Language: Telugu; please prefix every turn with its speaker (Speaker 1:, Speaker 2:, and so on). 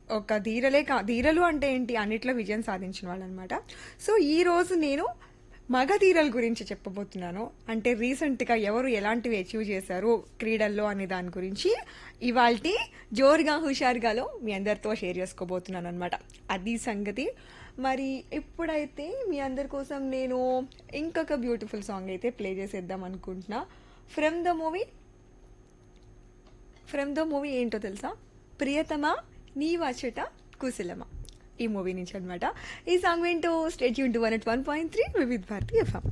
Speaker 1: ఒక ధీరలే కా ధీరలు అంటే ఏంటి అన్నిట్లో విజయం సాధించిన వాళ్ళు అనమాట సో ఈ రోజు నేను మగ ధీరల గురించి చెప్పబోతున్నాను అంటే రీసెంట్గా ఎవరు ఎలాంటివి అచీవ్ చేశారు క్రీడల్లో అనే దాని గురించి ఇవాల్టి జోరుగా హుషారుగాలో మీ అందరితో షేర్ చేసుకోబోతున్నాను అనమాట అది సంగతి మరి ఇప్పుడైతే మీ అందరి కోసం నేను ఇంకొక బ్యూటిఫుల్ సాంగ్ అయితే ప్లే చేసేద్దాం అనుకుంటున్నా from the movie from the movie ఏంటో తెలుసా ప్రియతమా నీ వచ్చట కుశలమా ఈ మూవీ నుంచి అనమాట ఈ సాంగ్ వింటూ స్టేట్ యూన్ to one at one point three Vividh Bharati FM